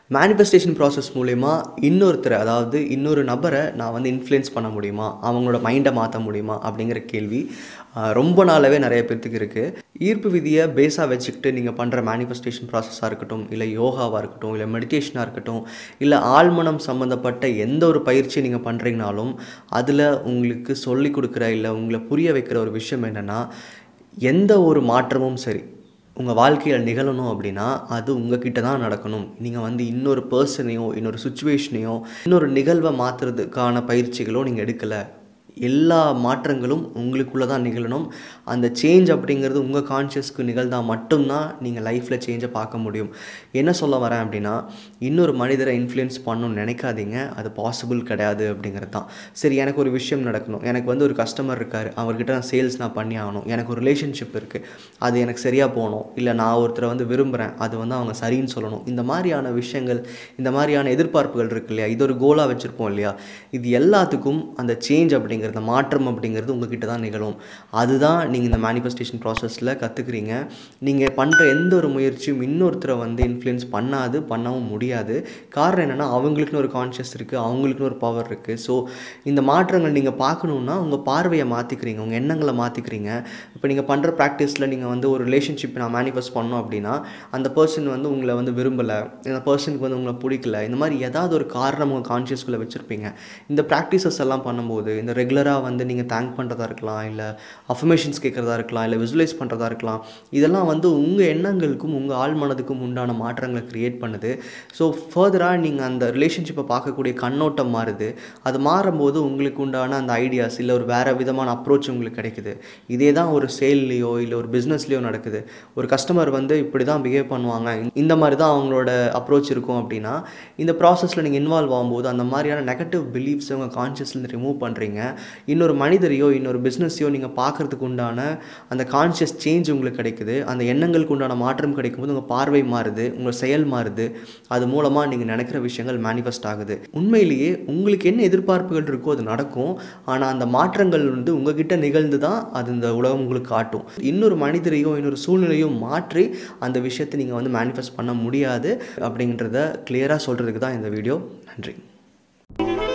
manifestation process மூலயமா இன்னொருத்தரை அதாவது இன்னொரு நபரை நான் வந்து இன்ஃப்ளூயன்ஸ் பண்ண முடியுமா அவங்களோட மைண்டை மாற்ற முடியுமா அப்படிங்கிற கேள்வி ஆஹ், ரொம்ப நாளாகவே நிறைய பேர்த்துக்கு இருக்குது ஈர்ப்பு விதியை பேஸாக வச்சுக்கிட்டு நீங்கள் பண்ணுற மேனிஃபெஸ்டேஷன் ப்ராசஸாக இருக்கட்டும் இல்லை யோகாவாக இருக்கட்டும் இல்லை மெடிடேஷனாக இருக்கட்டும் இல்லை ஆழ்மனம் சம்மந்தப்பட்ட எந்த ஒரு பயிற்சியை நீங்கள் பண்ணுறீங்கனாலும் அதில் உங்களுக்கு சொல்லிக் கொடுக்குற இல்லை உங்களை புரிய வைக்கிற ஒரு விஷயம் என்னென்னா எந்த ஒரு மாற்றமும் சரி உங்கள் வாழ்க்கையில் நிகழணும் அப்படின்னா அது உங்ககிட்ட தான் நடக்கணும் நீங்கள் வந்து இன்னொரு பர்சனையோ இன்னொரு சுச்சுவேஷனையோ இன்னொரு நிகழ்வை மாற்றுறதுக்கான பயிற்சிகளோ நீங்கள் எடுக்கலை எல்லா மாற்றங்களும் உங்களுக்குள்ளே தான் நிகழணும் அந்த சேஞ்ச் அப்படிங்கிறது உங்கள் கான்ஷியஸ்க்கு நிகழ்ந்தால் மட்டும்தான் நீங்கள் லைஃப்பில் சேஞ்சை பார்க்க முடியும் என்ன சொல்ல வரேன் அப்படின்னா இன்னொரு மனிதரை இன்ஃப்ளூயன்ஸ் பண்ணணும்னு நினைக்காதீங்க அது பாசிபிள் கிடையாது அப்படிங்கிறது தான் சரி எனக்கு ஒரு விஷயம் நடக்கணும் எனக்கு வந்து ஒரு கஸ்டமர் இருக்கார் அவர்கிட்ட நான் சேல்ஸ் நான் பண்ணி ஆகணும் எனக்கு ஒரு ரிலேஷன்ஷிப் இருக்குது அது எனக்கு சரியாக போகணும் இல்லை நான் ஒருத்தரை வந்து விரும்புகிறேன் அது வந்து அவங்க சரின்னு சொல்லணும் இந்த மாதிரியான விஷயங்கள் இந்த மாதிரியான எதிர்பார்ப்புகள் இருக்கு இல்லையா இது ஒரு கோலாக வச்சுருப்போம் இல்லையா இது எல்லாத்துக்கும் அந்த சேஞ்ச் அப்படிங்கிறது அந்த மாற்றம் அப்படிங்கிறது உங்ககிட்ட தான் நிகழும் அதுதான் நீங்கள் இந்த மேனிஃபெஸ்டேஷன் ப்ராசஸில் கற்றுக்குறீங்க நீங்கள் பண்ணுற எந்த ஒரு முயற்சியும் இன்னொருத்தரை வந்து இன்ஃப்ளூயன்ஸ் பண்ணாது பண்ணவும் முடியாது காரணம் என்னென்னா அவங்களுக்குன்னு ஒரு கான்ஷியஸ் இருக்குது அவங்களுக்குன்னு ஒரு பவர் இருக்குது ஸோ இந்த மாற்றங்கள் நீங்கள் பார்க்கணுன்னா உங்கள் பார்வையை மாற்றிக்கிறீங்க உங்கள் எண்ணங்களை மாற்றிக்கிறீங்க இப்போ நீங்கள் பண்ணுற ப்ராக்டிஸில் நீங்கள் வந்து ஒரு ரிலேஷன்ஷிப் நான் மேனிஃபெஸ்ட் பண்ணோம் அப்படின்னா அந்த பர்சன் வந்து உங்களை வந்து விரும்பலை இந்த பர்சனுக்கு வந்து உங்களை பிடிக்கல இந்த மாதிரி ஏதாவது ஒரு காரணம் உங்கள் கான்ஷியஸ்குள்ளே வச்சுருப்பீங்க இந்த ப்ராக்டிசஸ் எல்லாம் பண்ணும்போது இந்த ரெகுலராக வந்து நீங்கள் தேங்க் பண்ணுறதா இருக்கலாம் இல்லை அஃபர்மேஷன்ஸ் கேட்குறதா இருக்கலாம் இல்லை விசுவலைஸ் பண்ணுறதா இருக்கலாம் இதெல்லாம் வந்து உங்கள் எண்ணங்களுக்கும் உங்கள் ஆழ் மனதுக்கும் உண்டான மாற்றங்களை க்ரியேட் பண்ணுது ஸோ ஃபர்தராக நீங்கள் அந்த ரிலேஷன்ஷிப்பை பார்க்கக்கூடிய கண்ணோட்டம் மாறுது அது மாறும்போது உங்களுக்கு உண்டான அந்த ஐடியாஸ் இல்லை ஒரு வேறு விதமான அப்ரோச் உங்களுக்கு கிடைக்குது இதே தான் ஒரு சேல்லையோ இல்லை ஒரு பிஸ்னஸ்லேயோ நடக்குது ஒரு கஸ்டமர் வந்து இப்படி தான் பிஹேவ் பண்ணுவாங்க இந்த மாதிரி தான் அவங்களோட அப்ரோச் இருக்கும் அப்படின்னா இந்த ப்ராசஸில் நீங்கள் இன்வால்வ் ஆகும்போது அந்த மாதிரியான நெகட்டிவ் பிலீஃப்ஸ் உங்கள் கான்ஷியஸ்லேருந்து ரிமூவ் பண்ணுறீங்க இன்னொரு மனிதரையோ இன்னொரு பிஸ்னஸையோ நீங்கள் பார்க்குறதுக்கு உண்டான அந்த கான்ஷியஸ் சேஞ்ச் உங்களுக்கு கிடைக்குது அந்த எண்ணங்களுக்கு உண்டான மாற்றம் கிடைக்கும்போது உங்கள் பார்வை மாறுது உங்கள் செயல் மாறுது அது மூலமாக நீங்கள் நினைக்கிற விஷயங்கள் மேனிஃபெஸ்ட் ஆகுது உண்மையிலேயே உங்களுக்கு என்ன எதிர்பார்ப்புகள் இருக்கோ அது நடக்கும் ஆனால் அந்த மாற்றங்கள் வந்து உங்ககிட்ட நிகழ்ந்து தான் அது இந்த உலகம் உங்களுக்கு காட்டும் இன்னொரு மனிதரையோ இன்னொரு சூழ்நிலையோ மாற்றி அந்த விஷயத்தை நீங்கள் வந்து மேனிஃபெஸ்ட் பண்ண முடியாது அப்படின்றத கிளியராக சொல்கிறதுக்கு தான் இந்த வீடியோ நன்றி